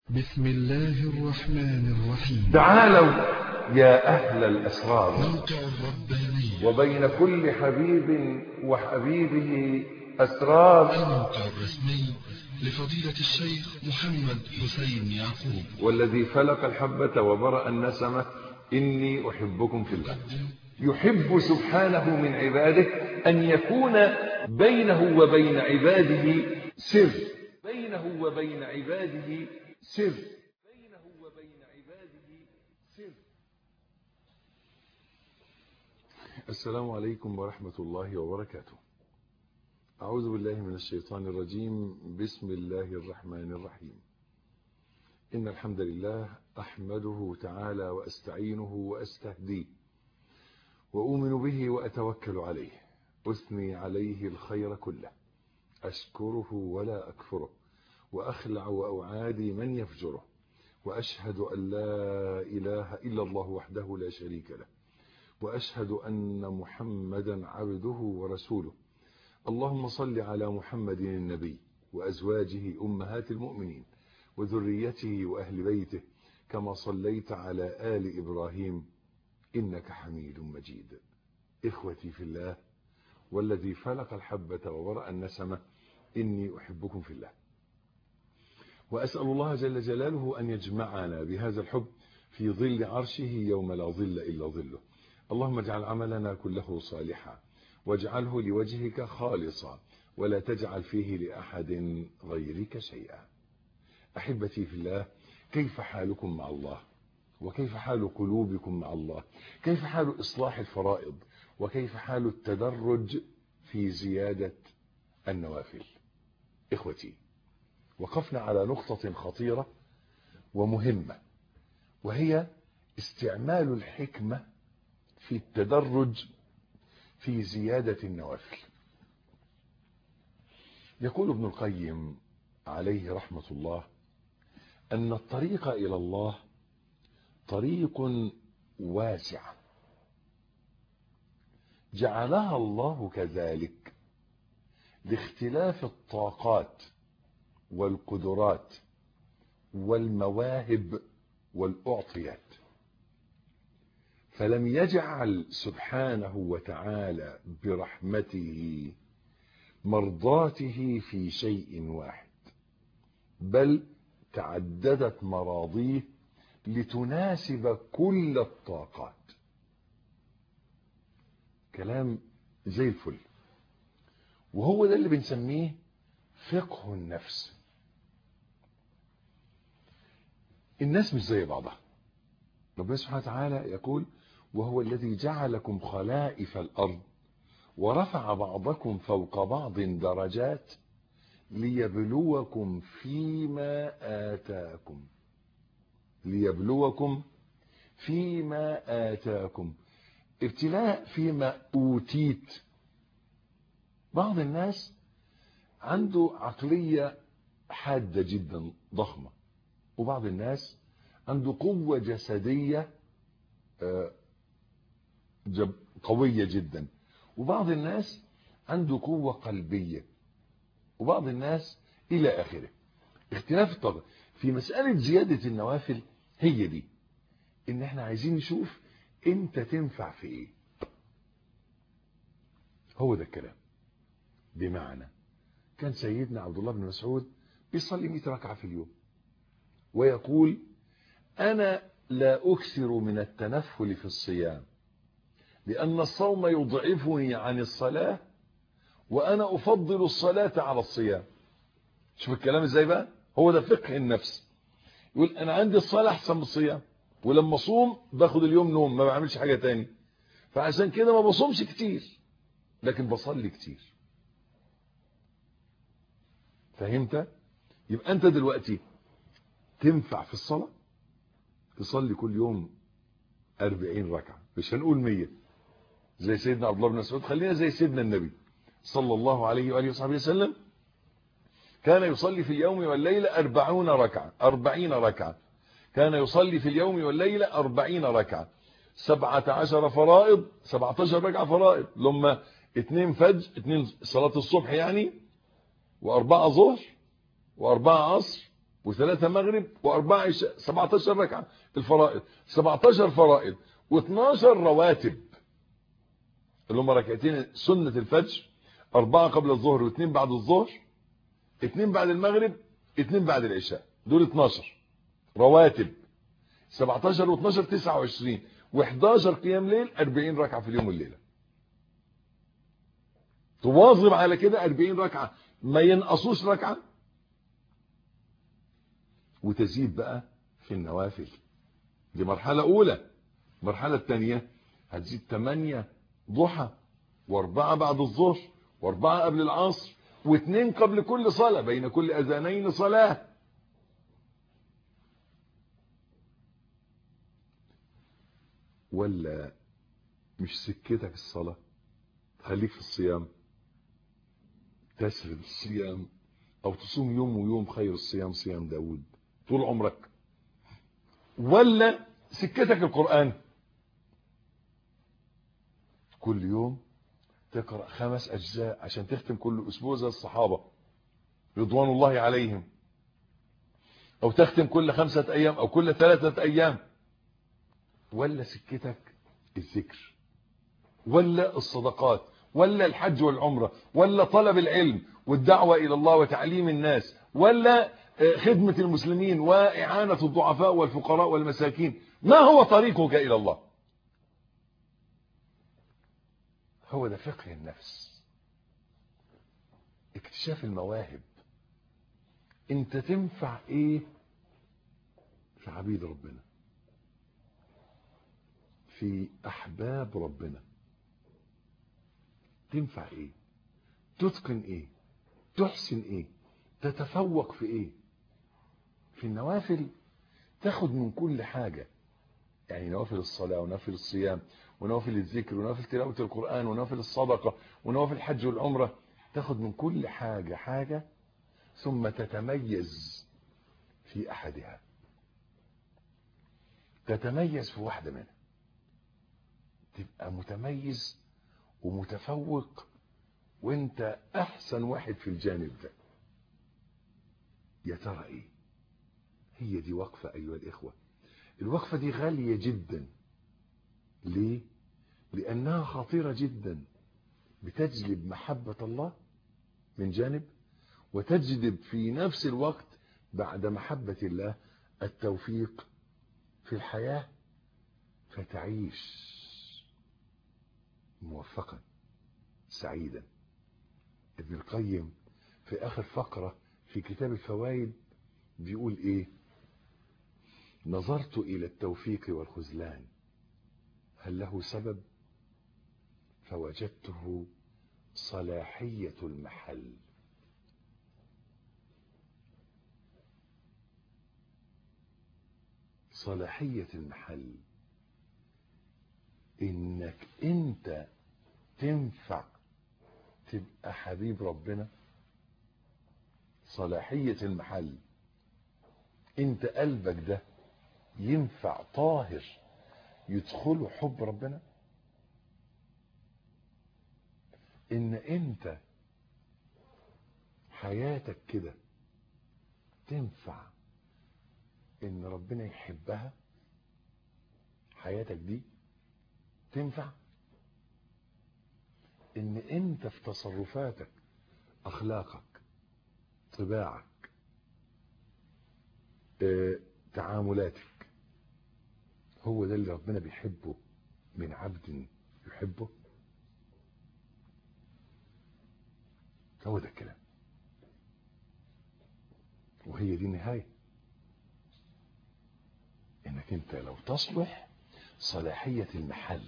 بسم الله الرحمن الرحيم تعالوا يا أهل الأسرار موقع الرباني وبين كل حبيب وحبيبه أسرار الموقع الرسمي لفضيلة الشيخ محمد حسين يعقوب والذي فلق الحبة وبرأ النسمة إني أحبكم في الله يحب سبحانه من عباده أن يكون بينه وبين عباده سر بينه وبين عباده سر بينه وبين عباده سر السلام عليكم ورحمة الله وبركاته أعوذ بالله من الشيطان الرجيم بسم الله الرحمن الرحيم إن الحمد لله أحمده تعالى وأستعينه وأستهديه وأؤمن به وأتوكل عليه أثني عليه الخير كله أشكره ولا أكفره وأخلع وأعادي من يفجره وأشهد أن لا إله إلا الله وحده لا شريك له وأشهد أن محمدا عبده ورسوله اللهم صل على محمد النبي وأزواجه أمهات المؤمنين وذريته وأهل بيته كما صليت على آل إبراهيم إنك حميد مجيد إخوتي في الله والذي فلق الحبة وورأ النسمة إني أحبكم في الله وأسأل الله جل جلاله أن يجمعنا بهذا الحب في ظل عرشه يوم لا ظل إلا ظله اللهم اجعل عملنا كله صالحا واجعله لوجهك خالصا ولا تجعل فيه لأحد غيرك شيئا أحبتي في الله كيف حالكم مع الله وكيف حال قلوبكم مع الله كيف حال إصلاح الفرائض وكيف حال التدرج في زيادة النوافل إخوتي وقفنا على نقطة خطيرة ومهمة وهي استعمال الحكمة في التدرج في زيادة النوافل يقول ابن القيم عليه رحمة الله أن الطريق إلى الله طريق واسع جعلها الله كذلك لاختلاف الطاقات والقدرات والمواهب والأعطيات فلم يجعل سبحانه وتعالى برحمته مرضاته في شيء واحد بل تعددت مراضيه لتناسب كل الطاقات كلام زي الفل وهو ده اللي بنسميه فقه النفس الناس مش زي بعضها ربنا سبحانه وتعالى يقول وهو الذي جعلكم خلائف الأرض ورفع بعضكم فوق بعض درجات ليبلوكم فيما آتاكم ليبلوكم فيما آتاكم ابتلاء فيما أوتيت بعض الناس عنده عقلية حادة جدا ضخمة وبعض الناس عنده قوة جسدية قوية جدا وبعض الناس عنده قوة قلبية وبعض الناس إلى آخره اختلاف الطاقة في مسألة زيادة النوافل هي دي ان احنا عايزين نشوف انت تنفع في ايه هو ده الكلام بمعنى كان سيدنا عبد الله بن مسعود بيصلي 100 ركعة في اليوم ويقول انا لا اكثر من التنفل في الصيام لان الصوم يضعفني عن الصلاة وانا افضل الصلاة على الصيام شوف الكلام ازاي بقى هو ده فقه النفس يقول انا عندي الصلاة احسن من الصيام ولما اصوم باخد اليوم نوم ما بعملش حاجة تاني فعشان كده ما بصومش كتير لكن بصلي كتير فهمت يبقى انت دلوقتي تنفع في الصلاة تصلي كل يوم 40 ركعة مش هنقول 100 زي سيدنا عبد الله بن مسعود خلينا زي سيدنا النبي صلى الله عليه وآله وصحبه وسلم كان يصلي في اليوم والليلة أربعون ركعة أربعين ركعة كان يصلي في اليوم والليلة أربعين ركعة سبعة عشر فرائض سبعة عشر ركعة فرائض لما اتنين فجر اتنين صلاة الصبح يعني وأربعة ظهر وأربعة عصر وثلاثة مغرب وأربعة عشاء 17 ركعة الفرائض 17 فرائض و12 رواتب اللي هم ركعتين سنة الفجر أربعة قبل الظهر واثنين بعد الظهر اثنين بعد المغرب اثنين بعد العشاء دول 12 رواتب 17 و12 29 و11 قيام ليل 40 ركعة في اليوم والليلة تواظب على كده 40 ركعة ما ينقصوش ركعة وتزيد بقى في النوافل دي مرحلة أولى المرحلة الثانية هتزيد 8 ضحى واربعة بعد الظهر واربعة قبل العصر واثنين قبل كل صلاة بين كل أذانين صلاة ولا مش سكتك الصلاة خليك في الصيام تسرد الصيام او تصوم يوم ويوم خير الصيام صيام داود طول عمرك ولا سكتك القرآن كل يوم تقرأ خمس أجزاء عشان تختم كل أسبوع زي الصحابة رضوان الله عليهم أو تختم كل خمسة أيام أو كل ثلاثة أيام ولا سكتك الذكر ولا الصدقات ولا الحج والعمرة ولا طلب العلم والدعوة إلى الله وتعليم الناس ولا خدمة المسلمين وإعانة الضعفاء والفقراء والمساكين ما هو طريقك إلى الله هو ده فقه النفس اكتشاف المواهب انت تنفع ايه في عبيد ربنا في احباب ربنا تنفع ايه تتقن ايه تحسن ايه تتفوق في ايه في النوافل تاخد من كل حاجة يعني نوافل الصلاة ونوافل الصيام ونوافل الذكر ونوافل تلاوة القرآن ونوافل الصدقة ونوافل الحج والعمرة تاخد من كل حاجة حاجة ثم تتميز في أحدها تتميز في واحدة منها تبقى متميز ومتفوق وانت احسن واحد في الجانب ده يا ترى ايه هي دي وقفة ايها الاخوة الوقفة دي غالية جدا ليه لانها خطيرة جدا بتجلب محبة الله من جانب وتجلب في نفس الوقت بعد محبة الله التوفيق في الحياة فتعيش موفقا سعيدا ابن القيم في اخر فقرة في كتاب الفوائد بيقول ايه نظرت الى التوفيق والخذلان هل له سبب فوجدته صلاحية المحل صلاحية المحل انك انت تنفع تبقى حبيب ربنا صلاحية المحل انت قلبك ده ينفع طاهر يدخله حب ربنا ان انت حياتك كده تنفع ان ربنا يحبها حياتك دي تنفع ان انت في تصرفاتك اخلاقك طباعك اه تعاملاتك هو ده اللي ربنا بيحبه من عبد يحبه هو ده الكلام وهي دي النهاية انك انت لو تصلح صلاحية المحل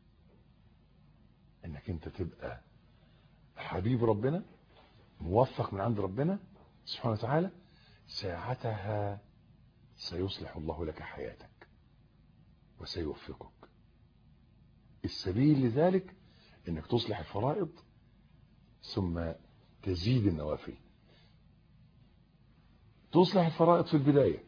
انك انت تبقى حبيب ربنا موفق من عند ربنا سبحانه وتعالى ساعتها سيصلح الله لك حياتك وسيوفقك السبيل لذلك انك تصلح الفرائض ثم تزيد النوافل تصلح الفرائض في البداية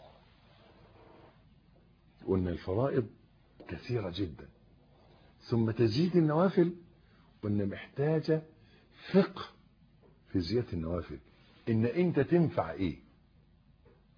قلنا الفرائض كثيرة جدا ثم تزيد النوافل قلنا محتاجة فقه في زيادة النوافل ان انت تنفع ايه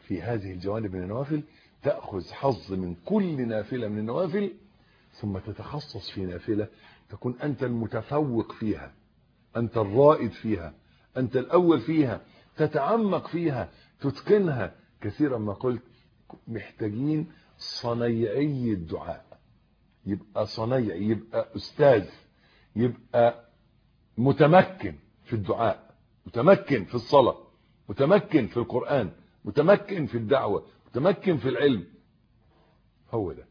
في هذه الجوانب من النوافل تأخذ حظ من كل نافلة من النوافل ثم تتخصص في نافلة تكون أنت المتفوق فيها أنت الرائد فيها أنت الأول فيها تتعمق فيها تتقنها كثيرا ما قلت محتاجين صنيعي الدعاء يبقى صنيعي يبقى أستاذ يبقى متمكن في الدعاء متمكن في الصلاة متمكن في القرآن متمكن في الدعوة متمكن في العلم هو ده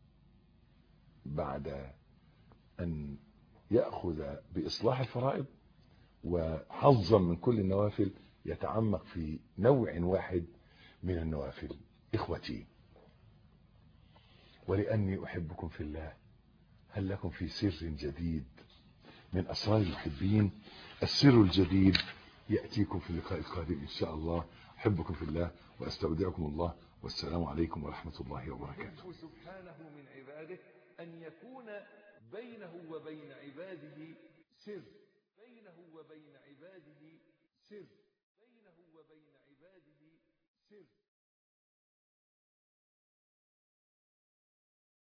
بعد أن يأخذ بإصلاح الفرائض وحظا من كل النوافل يتعمق في نوع واحد من النوافل إخوتي ولأني أحبكم في الله هل لكم في سر جديد من أسرار المحبين السر الجديد يأتيكم في اللقاء القادم إن شاء الله أحبكم في الله وأستودعكم الله والسلام عليكم ورحمة الله وبركاته سبحانه من عباده أن يكون بينه وبين عباده سر بينه وبين عباده سر بينه وبين عباده سر